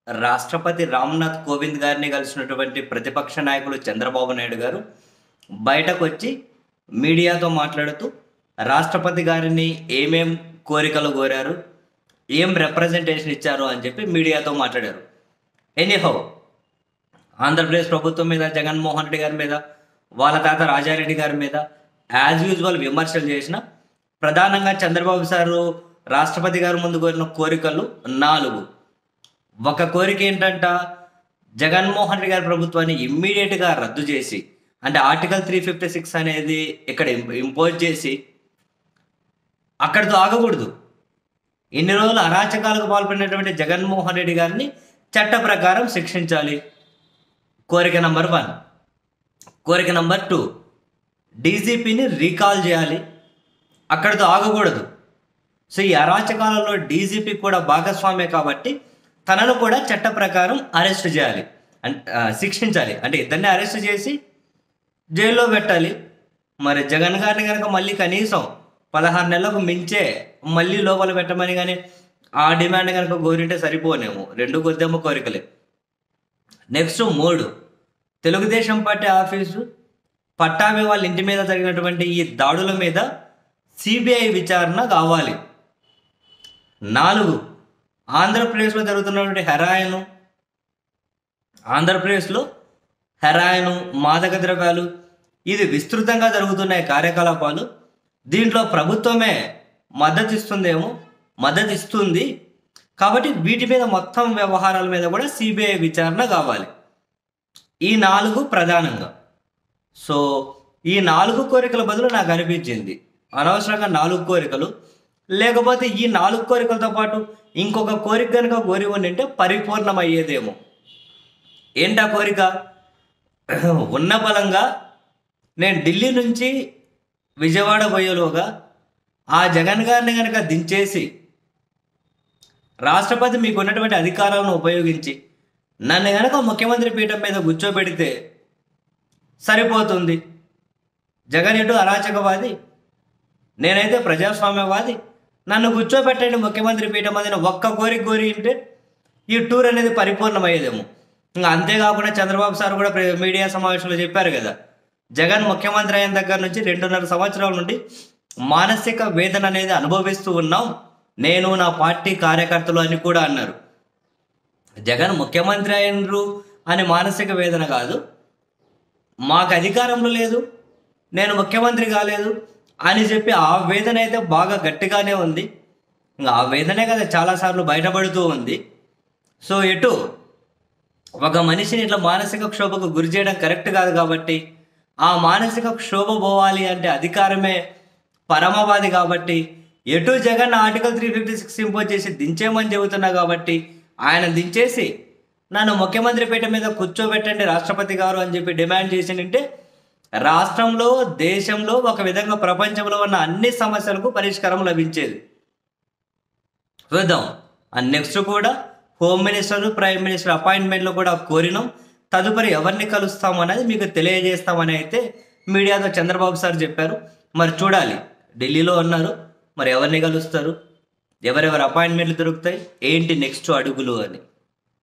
రాష్ట్రపతి రామ్నాథ్ కోవింద్ గారిని కలిసినటువంటి ప్రతిపక్ష నాయకులు చంద్రబాబు నాయుడు గారు బయటకు వచ్చి మీడియాతో మాట్లాడుతూ రాష్ట్రపతి గారిని ఏమేం కోరికలు కోరారు ఏం రిప్రజెంటేషన్ ఇచ్చారు అని చెప్పి మీడియాతో మాట్లాడారు ఎనీహౌ ఆంధ్రప్రదేశ్ ప్రభుత్వం మీద జగన్మోహన్ రెడ్డి గారి మీద వాళ్ళ తాత రాజారెడ్డి గారి మీద యాజ్ యూజువల్ విమర్శలు చేసిన ప్రధానంగా చంద్రబాబు సారు రాష్ట్రపతి గారి ముందు కోరిన కోరికలు నాలుగు ఒక కోరిక ఏంటంట జగన్మోహన్ రెడ్డి గారి ప్రభుత్వాన్ని ఇమ్మీడియట్గా రద్దు చేసి అంటే ఆర్టికల్ త్రీ ఫిఫ్టీ సిక్స్ అనేది ఇక్కడ ఇంపోజ్ చేసి అక్కడితో ఆగకూడదు ఇన్ని రోజులు అరాచకాలకు పాల్పడినటువంటి జగన్మోహన్ రెడ్డి గారిని చట్ట ప్రకారం శిక్షించాలి కోరిక నంబర్ వన్ కోరిక నంబర్ టూ డీజీపీని రీకాల్ చేయాలి అక్కడితో ఆగకూడదు సో ఈ అరాచకాలలో డీజీపీ కూడా భాగస్వామే కాబట్టి తనను కూడా చట్ట ప్రకారం అరెస్ట్ చేయాలి అంటే ఆ, శిక్షించాలి అంటే ఇద్దరిని అరెస్ట్ చేసి జైల్లో పెట్టాలి మరి జగన్ గారిని కనుక మళ్ళీ కనీసం పదహారు నెలలకు మించే మళ్ళీ లోపల పెట్టమని కానీ ఆ డిమాండ్ కనుక కోరింటే సరిపోనేమో రెండు కొద్దేమో కోరికలే నెక్స్ట్ మూడు తెలుగుదేశం పార్టీ ఆఫీసు పట్టాభి వాళ్ళ ఇంటి మీద జరిగినటువంటి ఈ దాడుల మీద సిబిఐ విచారణ కావాలి నాలుగు ఆంధ్రప్రదేశ్లో జరుగుతున్నటువంటి హెరాయిన్ ఆంధ్రప్రదేశ్లో హెరాయిన్ మాదక ద్రవ్యాలు ఇది విస్తృతంగా జరుగుతున్నాయి కార్యకలాపాలు దీంట్లో ప్రభుత్వమే మద్దతు ఇస్తుందేమో మద్దతు ఇస్తుంది కాబట్టి వీటి మీద మొత్తం వ్యవహారాల మీద కూడా సిబిఐ విచారణ కావాలి ఈ నాలుగు ప్రధానంగా సో ఈ నాలుగు కోరికల బదులు నాకు అనిపించింది అనవసరంగా నాలుగు కోరికలు లేకపోతే ఈ నాలుగు కోరికలతో పాటు ఇంకొక కోరిక కనుక కోరి ఉండింటే పరిపూర్ణమయ్యేదేమో ఏంటా కోరిక ఉన్న బలంగా నేను ఢిల్లీ నుంచి విజయవాడ పోయేలోగా ఆ జగన్ గారిని కనుక దించేసి రాష్ట్రపతి మీకు ఉన్నటువంటి అధికారాలను ఉపయోగించి నన్ను కనుక ముఖ్యమంత్రి పీఠం మీద కూర్చోబెడితే సరిపోతుంది జగన్ ఎటు అరాచకవాది నేనైతే ప్రజాస్వామ్యవాది నన్ను కూర్చోబెట్టండి ముఖ్యమంత్రి పీఠం అని ఒక్క కోరిక కోరి ఉంటే ఈ టూర్ అనేది పరిపూర్ణమయ్యేదేమో ఇంకా అంతేకాకుండా చంద్రబాబు సార్ కూడా ప్రె- మీడియా సమావేశంలో చెప్పారు కదా జగన్ ముఖ్యమంత్రి అయిన దగ్గర నుంచి రెండున్నర సంవత్సరాల నుండి మానసిక వేదన అనేది అనుభవిస్తూ ఉన్నాం నేను నా పార్టీ కార్యకర్తలు అని కూడా అన్నారు జగన్ ముఖ్యమంత్రి అయినరు అని మానసిక వేదన కాదు మాకు అధికారంలో లేదు నేను ముఖ్యమంత్రి కాలేదు అని చెప్పి ఆ వేదన అయితే బాగా గట్టిగానే ఉంది ఇంకా ఆ వేదనే కదా చాలాసార్లు బయటపడుతూ ఉంది సో ఎటు ఒక మనిషిని ఇట్లా మానసిక క్షోభకు గురి చేయడం కరెక్ట్ కాదు కాబట్టి ఆ మానసిక క్షోభ పోవాలి అంటే అధికారమే పరమవాది కాబట్టి ఎటు Jagan article three fifty six impose చేసి దించేయమని చెబుతున్నా కాబట్టి ఆయన దించేసి నన్ను ముఖ్యమంత్రి పీఠ మీద కూర్చోబెట్టండి రాష్ట్రపతి గారు అని చెప్పి డిమాండ్ చేసిందంటే రాష్ట్రంలో దేశంలో ఒక విధంగా ప్రపంచంలో ఉన్న అన్ని సమస్యలకు పరిష్కారం లభించేది చూద్దాం అండ్ నెక్స్ట్ కూడా హోమ్ మినిస్టర్ ప్రైమ్ మినిస్టర్ అపాయింట్మెంట్లు కూడా కోరినాం తదుపరి ఎవరిని కలుస్తాం అనేది మీకు తెలియజేస్తామని అయితే మీడియాతో చంద్రబాబు సార్ చెప్పారు మరి చూడాలి ఢిల్లీలో ఉన్నారు మరి ఎవరిని కలుస్తారు ఎవరెవరు అపాయింట్మెంట్లు దొరుకుతాయి ఏంటి నెక్స్ట్ అడుగులు అని